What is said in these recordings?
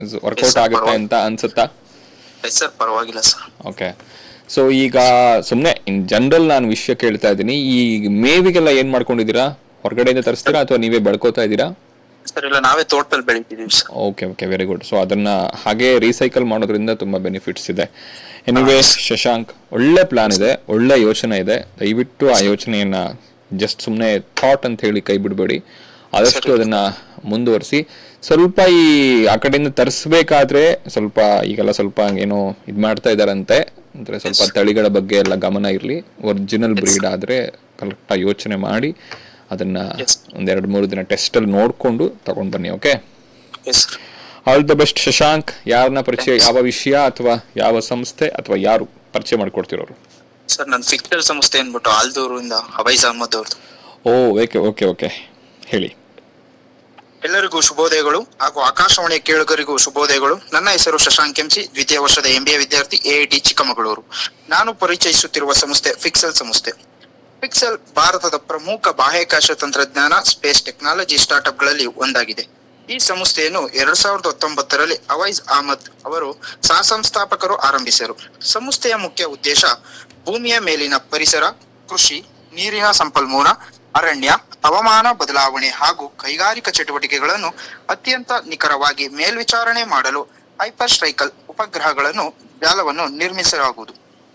Workout sir, ಆಗುತ್ತೆ ಪರವಾಗಿಲ್ಲ. ಅಂತ ಅನ್ಸುತ್ತಾ ಎಸ್ ಸರ್ ಪರವಾಗಿಲ್ಲ ಸರ್ ಓಕೆ ಸೊ ಈಗ ಸುಮ್ಮನೆ ಇನ್ ಜನರಲ್ ನಾನು ವಿಷಯ ಕೇಳ್ತಾ ಇದ್ದೀನಿ ಈ ಮೇವಿಗೆಲ್ಲ ಏನ್ ಮಾಡ್ಕೊಂಡಿದ್ದೀರಾ ಹೊರಗಡೆಯಿಂದ ತರಿಸ್ತೀರಾ ಅಥವಾ ನೀವೇ ಬೆಳ್ಕೋತಾ ಇದ್ದೀರಾ ಸರ್ ಇಲ್ಲ ನಾವೇ ತೋಟದಲ್ಲಿ ಬೆಳಿತಿದೀವಿ sir okay okay very good so ಅದನ್ನ ಹಾಗೆ ರೀಸೈಕಲ್ ಮಾಡೋದ್ರಿಂದ ತುಂಬಾ ಬೆನಿಫಿಟ್ಸ್ ಇದೆ ಎನಿವೇ ಶಶಾಂಕ್ ಒಳ್ಳೆ ಪ್ಲಾನ್ ಇದೆ ಒಳ್ಳೆ ಯೋಚನೆ ಇದೆ ದಯವಿಟ್ಟು ಆ ಯೋಚನೆಯನ್ನ ಜಸ್ಟ್ ಸುಮ್ಮನೆ ಥಾಟ್ ಅಂತ ಹೇಳಿ ಕೈ ಬಿಡಬೇಡಿ ಆದಷ್ಟು ಅದನ್ನ ಮುಂದುವರಿಸಿ ಸ್ವಲ್ಪ ಈ ಆ ಕಡೆಯಿಂದ ತರಿಸ್ಬೇಕಾದ್ರೆ ಸ್ವಲ್ಪ ಈಗೆಲ್ಲ ಸ್ವಲ್ಪ ಏನೋ ಇದ್ ಮಾಡ್ತಾ ಇದಾರಂತೆ ಅಂದ್ರೆ ಸ್ವಲ್ಪ ತಳಿಗಳ ಬಗ್ಗೆ ಎಲ್ಲ ಗಮನ ಇರಲಿ ಒರಿಜಿನಲ್ ಬ್ರೀಡ್ ಆದ್ರೆ ಕರೆಕ್ಟಾಗಿ ಯೋಚನೆ ಮಾಡಿ ಅದನ್ನ Yes. ಒಂದೆರಡು ಮೂರು ದಿನ ಟೆಸ್ಟ್ ಅಲ್ಲಿ ನೋಡ್ಕೊಂಡು ತಗೊಂಡ್ ಬನ್ನಿ okay yes sir all the best Shashank ಯಾರನ್ನ ಪರಿಚಯ ಯಾವ ವಿಷಯ ಅಥವಾ ಯಾವ ಸಂಸ್ಥೆ ಅಥವಾ ಯಾರು ಪರಿಚಯ ಮಾಡ್ಕೊಡ್ತಿರೋರು ಸರ್ ನನ್ನ ಫಿಕ್ಟರ್ ಸಂಸ್ಥೆ ಅಂದ್ಬಿಟ್ಟು ಆಲ್ದೂರಿಂದ ಹವೈಜ್ ಅಹಮದ್ ಅವ್ರದ್ದು ಓ ಓಕೆ ಓಕೆ ಓಕೆ ಹೇಳಿ ಎಲ್ಲರಿಗೂ ಶುಭೋದಯಗಳು ಹಾಗೂ ಆಕಾಶವಾಣಿಯ ಕೇಳುಗರಿಗೂ ಶುಭೋದಯಗಳು ನನ್ನ ಹೆಸರು ಶಶಾಂಕ್ ಎಂಸಿ ದ್ವಿತೀಯ ವರ್ಷದ ಎಂಬಿಎ ವಿದ್ಯಾರ್ಥಿ ಎಐಟಿ ಚಿಕ್ಕಮಗಳೂರು ನಾನು ಪರಿಚಯಿಸುತ್ತಿರುವ ಸಂಸ್ಥೆ ಫಿಕ್ಸೆಲ್ ಸಂಸ್ಥೆ ಫಿಕ್ಸೆಲ್ ಭಾರತದ ಪ್ರಮುಖ ಬಾಹ್ಯಾಕಾಶ ತಂತ್ರಜ್ಞಾನ ಸ್ಪೇಸ್ ಟೆಕ್ನಾಲಜಿ ಸ್ಟಾರ್ಟ್ಅಪ್ಗಳಲ್ಲಿ ಒಂದಾಗಿದೆ ಈ ಸಂಸ್ಥೆಯನ್ನು ಎರಡ್ ಸಾವಿರದ ಹತ್ತೊಂಬತ್ತರಲ್ಲಿ ಅವೈಜ್ ಅಹಮದ್ ಅವರು ಸಹ ಸಂಸ್ಥಾಪಕರು ಆರಂಭಿಸಿದರು ಸಂಸ್ಥೆಯ ಮುಖ್ಯ ಉದ್ದೇಶ ಭೂಮಿಯ ಮೇಲಿನ ಪರಿಸರ ಕೃಷಿ ನೀರಿನ ಸಂಪನ್ಮೂಲ ಅರಣ್ಯ ಹವಾಮಾನ ಬದಲಾವಣೆ ಹಾಗೂ ಕೈಗಾರಿಕಾ ಚಟುವಟಿಕೆಗಳನ್ನು ಅತ್ಯಂತ ನಿಖರವಾಗಿ ಮೇಲ್ವಿಚಾರಣೆ ಮಾಡಲು ಹೈಪರ್ ಸ್ಟ್ರೈಕಲ್ ಉಪಗ್ರಹಗಳನ್ನು ಜಾಲವನ್ನು ನಿರ್ಮಿಸಲಾಗುವುದು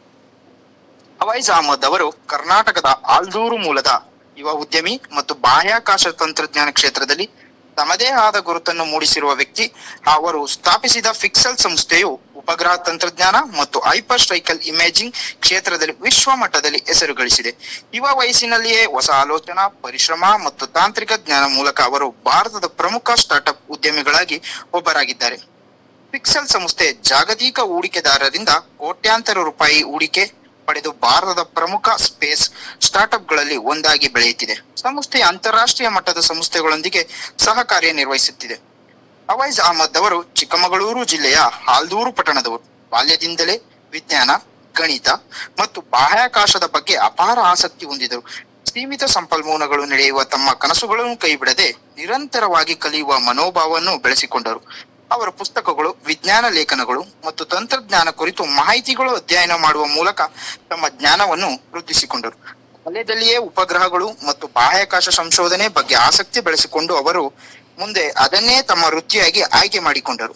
ಅವೈಜ್ ಅಹಮದ್ ಅವರು ಕರ್ನಾಟಕದ ಆಲ್ದೂರು ಮೂಲದ ಯುವ ಉದ್ಯಮಿ ಮತ್ತು ಬಾಹ್ಯಾಕಾಶ ತಂತ್ರಜ್ಞಾನ ಕ್ಷೇತ್ರದಲ್ಲಿ ತಮ್ಮದೇ ಆದ ಗುರುತನ್ನು ಮೂಡಿಸಿರುವ ವ್ಯಕ್ತಿ ಅವರು ಸ್ಥಾಪಿಸಿದ ಫಿಕ್ಸೆಲ್ ಸಂಸ್ಥೆಯು ಉಪಗ್ರಹ ತಂತ್ರಜ್ಞಾನ ಮತ್ತು ಹೈಪರ್ ಸ್ಟ್ರೈಕಲ್ ಇಮೇಜಿಂಗ್ ಕ್ಷೇತ್ರದಲ್ಲಿ ವಿಶ್ವ ಮಟ್ಟದಲ್ಲಿ ಹೆಸರು ಗಳಿಸಿದೆ ಯುವ ವಯಸ್ಸಿನಲ್ಲಿಯೇ ಹೊಸ ಆಲೋಚನಾ ಪರಿಶ್ರಮ ಮತ್ತು ತಾಂತ್ರಿಕ ಜ್ಞಾನ ಮೂಲಕ ಅವರು ಭಾರತದ ಪ್ರಮುಖ ಸ್ಟಾರ್ಟ್ಅಪ್ ಉದ್ಯಮಿಗಳಾಗಿ ಒಬ್ಬರಾಗಿದ್ದಾರೆ ಪಿಕ್ಸೆಲ್ ಸಂಸ್ಥೆ ಜಾಗತಿಕ ಹೂಡಿಕೆದಾರರಿಂದ ಕೋಟ್ಯಾಂತರ ರೂಪಾಯಿ ಹೂಡಿಕೆ ಪಡೆದು ಭಾರತದ ಪ್ರಮುಖ ಸ್ಪೇಸ್ ಸ್ಟಾರ್ಟ್ಅಪ್ಗಳಲ್ಲಿ ಒಂದಾಗಿ ಬೆಳೆಯುತ್ತಿದೆ ಸಂಸ್ಥೆ ಅಂತಾರಾಷ್ಟ್ರೀಯ ಮಟ್ಟದ ಸಂಸ್ಥೆಗಳೊಂದಿಗೆ ಸಹ ಕಾರ್ಯನಿರ್ವಹಿಸುತ್ತಿದೆ ಅವೈಜ್ ಅಹಮದ್ ಅವರು ಚಿಕ್ಕಮಗಳೂರು ಜಿಲ್ಲೆಯ ಹಾಲ್ದೂರು ಪಟ್ಟಣದವರು ಬಾಲ್ಯದಿಂದಲೇ ವಿಜ್ಞಾನ ಗಣಿತ ಮತ್ತು ಬಾಹ್ಯಾಕಾಶದ ಬಗ್ಗೆ ಅಪಾರ ಆಸಕ್ತಿ ಹೊಂದಿದರು ಸೀಮಿತ ಸಂಪನ್ಮೂಲಗಳು ನಡೆಯುವ ತಮ್ಮ ಕನಸುಗಳನ್ನು ಕೈಬಿಡದೆ ನಿರಂತರವಾಗಿ ಕಲಿಯುವ ಮನೋಭಾವವನ್ನು ಬೆಳೆಸಿಕೊಂಡರು ಅವರ ಪುಸ್ತಕಗಳು ವಿಜ್ಞಾನ ಲೇಖನಗಳು ಮತ್ತು ತಂತ್ರಜ್ಞಾನ ಕುರಿತು ಮಾಹಿತಿಗಳು ಅಧ್ಯಯನ ಮಾಡುವ ಮೂಲಕ ತಮ್ಮ ಜ್ಞಾನವನ್ನು ವೃದ್ಧಿಸಿಕೊಂಡರು ವಲಯದಲ್ಲಿಯೇ ಉಪಗ್ರಹಗಳು ಮತ್ತು ಬಾಹ್ಯಾಕಾಶ ಸಂಶೋಧನೆ ಬಗ್ಗೆ ಆಸಕ್ತಿ ಬೆಳೆಸಿಕೊಂಡು ಅವರು ಮುಂದೆ ಅದನ್ನೇ ತಮ್ಮ ವೃತ್ತಿಯಾಗಿ ಆಯ್ಕೆ ಮಾಡಿಕೊಂಡರು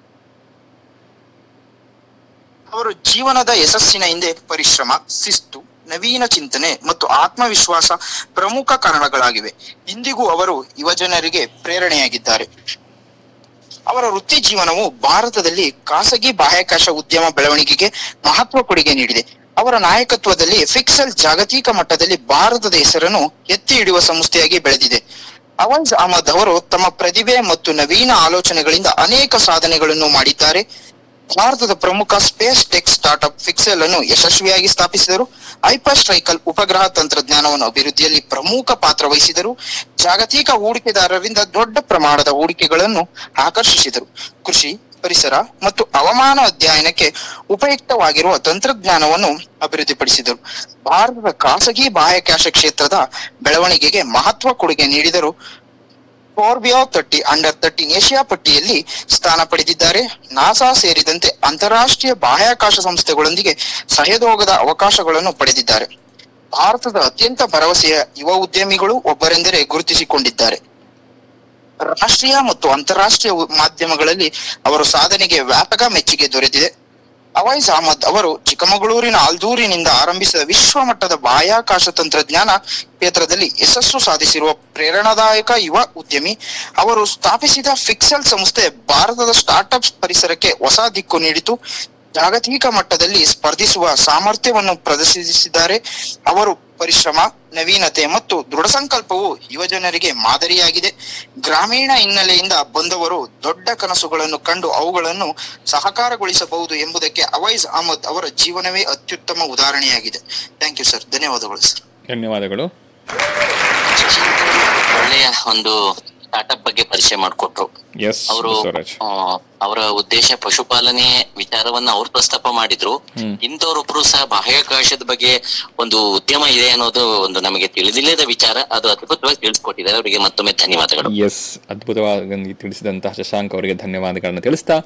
ಅವರು ಜೀವನದ ಯಶಸ್ಸಿನ ಹಿಂದೆ ಪರಿಶ್ರಮ ಶಿಸ್ತು ನವೀನ ಚಿಂತನೆ ಮತ್ತು ಆತ್ಮವಿಶ್ವಾಸ ಪ್ರಮುಖ ಕಾರಣಗಳಾಗಿವೆ ಇಂದಿಗೂ ಅವರು ಯುವಜನರಿಗೆ ಪ್ರೇರಣೆಯಾಗಿದ್ದಾರೆ ಅವರ ವೃತ್ತಿ ಜೀವನವು ಭಾರತದಲ್ಲಿ ಖಾಸಗಿ ಬಾಹ್ಯಾಕಾಶ ಉದ್ಯಮ ಬೆಳವಣಿಗೆಗೆ ಮಹತ್ವ ಕೊಡುಗೆ ನೀಡಿದೆ ಅವರ ನಾಯಕತ್ವದಲ್ಲಿ ಫಿಕ್ಸೆಲ್ ಜಾಗತಿಕ ಮಟ್ಟದಲ್ಲಿ ಭಾರತದ ಹೆಸರನ್ನು ಎತ್ತಿ ಹಿಡಿಯುವ ಸಂಸ್ಥೆಯಾಗಿ ಬೆಳೆದಿದೆ ಅವೈಜ್ ಅಹಮದ್ ಅವರು ತಮ್ಮ ಪ್ರತಿಭೆ ಮತ್ತು ನವೀನ ಆಲೋಚನೆಗಳಿಂದ ಅನೇಕ ಸಾಧನೆಗಳನ್ನು ಮಾಡಿದ್ದಾರೆ ಭಾರತದ ಪ್ರಮುಖ ಸ್ಪೇಸ್ ಟೆಕ್ ಸ್ಟಾರ್ಟ್ಅಪ್ ಫಿಕ್ಸೆಲ್ ಅನ್ನು ಯಶಸ್ವಿಯಾಗಿ ಸ್ಥಾಪಿಸಿದರು ಹೈಪರ್ ಸ್ಟ್ರೈಕಲ್ ಉಪಗ್ರಹ ತಂತ್ರಜ್ಞಾನವನ್ನು ಅಭಿವೃದ್ಧಿಯಲ್ಲಿ ಪ್ರಮುಖ ಪಾತ್ರ ವಹಿಸಿದರು ಜಾಗತಿಕ ಹೂಡಿಕೆದಾರರಿಂದ ದೊಡ್ಡ ಪ್ರಮಾಣದ ಹೂಡಿಕೆಗಳನ್ನು ಆಕರ್ಷಿಸಿದರು ಕೃಷಿ ಪರಿಸರ ಮತ್ತು ಹವಾಮಾನ ಅಧ್ಯಯನಕ್ಕೆ ಉಪಯುಕ್ತವಾಗಿರುವ ತಂತ್ರಜ್ಞಾನವನ್ನು ಅಭಿವೃದ್ಧಿಪಡಿಸಿದರು ಭಾರತದ ಖಾಸಗಿ ಬಾಹ್ಯಾಕಾಶ ಕ್ಷೇತ್ರದ ಬೆಳವಣಿಗೆಗೆ ಮಹತ್ವ ಕೊಡುಗೆ ನೀಡಿದರು Forbes thirty under thirteen Asia ಪಟ್ಟಿಯಲ್ಲಿ ಸ್ಥಾನ ಪಡೆದಿದ್ದಾರೆ ನಾಸಾ ಸೇರಿದಂತೆ ಅಂತಾರಾಷ್ಟ್ರೀಯ ಬಾಹ್ಯಾಕಾಶ ಸಂಸ್ಥೆಗಳೊಂದಿಗೆ ಸಹಯೋಗದ ಅವಕಾಶಗಳನ್ನು ಪಡೆದಿದ್ದಾರೆ ಭಾರತದ ಅತ್ಯಂತ ಭರವಸೆಯ ಯುವ ಉದ್ಯಮಿಗಳು ಒಬ್ಬರೆಂದರೆ ಗುರುತಿಸಿಕೊಂಡಿದ್ದಾರೆ ರಾಷ್ಟ್ರೀಯ ಮತ್ತು ಅಂತಾರಾಷ್ಟ್ರೀಯ ಉ- ಮಾಧ್ಯಮಗಳಲ್ಲಿ ಅವರ ಸಾಧನೆಗೆ ವ್ಯಾಪಕ ಮೆಚ್ಚುಗೆ ದೊರೆತಿದೆ ಅವೈಜ್ ಅಹಮದ್ ಅವರು ಚಿಕ್ಕಮಗಳೂರಿನ ಆಲ್ದೂರಿನಿಂದ ಆರಂಭಿಸಿದ ವಿಶ್ವ ಮಟ್ಟದ ಬಾಹ್ಯಾಕಾಶ ತಂತ್ರಜ್ಞಾನ ಕ್ಷೇತ್ರದಲ್ಲಿ ಯಶಸ್ಸು ಸಾಧಿಸಿರುವ ಪ್ರೇರಣಾದಾಯಕ ಯುವ ಉದ್ಯಮಿ ಅವರು ಸ್ಥಾಪಿಸಿದ ಫಿಕ್ಸೆಲ್ ಸಂಸ್ಥೆ ಭಾರತದ ಸ್ಟಾರ್ಟ್ಅಪ್ ಪರಿಸರಕ್ಕೆ ಹೊಸ ದಿಕ್ಕು ನೀಡಿತು ಜಾಗತಿಕ ಮಟ್ಟದಲ್ಲಿ ಸ್ಪರ್ಧಿಸುವ ಸಾಮರ್ಥ್ಯವನ್ನು ಪ್ರದರ್ಶಿಸಿದ್ದಾರೆ ಅವರು ಪರಿಶ್ರಮ ನವೀನತೆ ಮತ್ತು ದೃಢ ಸಂಕಲ್ಪವು ಯುವಜನರಿಗೆ ಮಾದರಿಯಾಗಿದೆ ಗ್ರಾಮೀಣ ಹಿನ್ನೆಲೆಯಿಂದ ಬಂದವರು ದೊಡ್ಡ ಕನಸುಗಳನ್ನು ಕಂಡು ಅವುಗಳನ್ನು ಸಹಕಾರಗೊಳಿಸಬಹುದು ಎಂಬುದಕ್ಕೆ ಅವೈಜ್ ಅಹಮದ್ ಅವರ ಜೀವನವೇ ಅತ್ಯುತ್ತಮ ಉದಾಹರಣೆಯಾಗಿದೆ ಥ್ಯಾಂಕ್ ಯು ಸರ್ ಧನ್ಯವಾದಗಳು ಸರ್ ಧನ್ಯವಾದಗಳು ಶಶಾಂಕ್ ಅವರು ಒಳ್ಳೆಯ ಒಂದು ಸ್ಟಾರ್ಟ್ಅಪ್ ಬಗ್ಗೆ ಪರಿಚಯ ಮಾಡಿಕೊಟ್ರು ಎಸ್ ಅವರು ಬಸವರಾಜ್ ಅವರ ಉದ್ದೇಶ ಪಶುಪಾಲನೆ ವಿಚಾರವನ್ನ ಅವ್ರು ಪ್ರಸ್ತಾಪ ಮಾಡಿದ್ರು ಇಂಥವ್ರೊಬ್ರು ಸಹ ಬಾಹ್ಯಾಕಾಶದ ಬಗ್ಗೆ ಒಂದು ಉದ್ಯಮ ಇದೆ ಅನ್ನೋದು ಒಂದು ನಮಗೆ ತಿಳಿದಿಲ್ಲದ ವಿಚಾರ ಅದು ಅದ್ಭುತವಾಗಿ ತಿಳಿಸ್ಕೊಟ್ಟಿದ್ದಾರೆ ಅವರಿಗೆ ಮತ್ತೊಮ್ಮೆ ಧನ್ಯವಾದಗಳು ಎಸ್ ಅದ್ಭುತವಾಗಿ ತಿಳಿಸಿದಂತಹ ಶಶಾಂಕ್ ಅವರಿಗೆ ಧನ್ಯವಾದಗಳನ್ನ ತಿಳಿಸ್ತಾ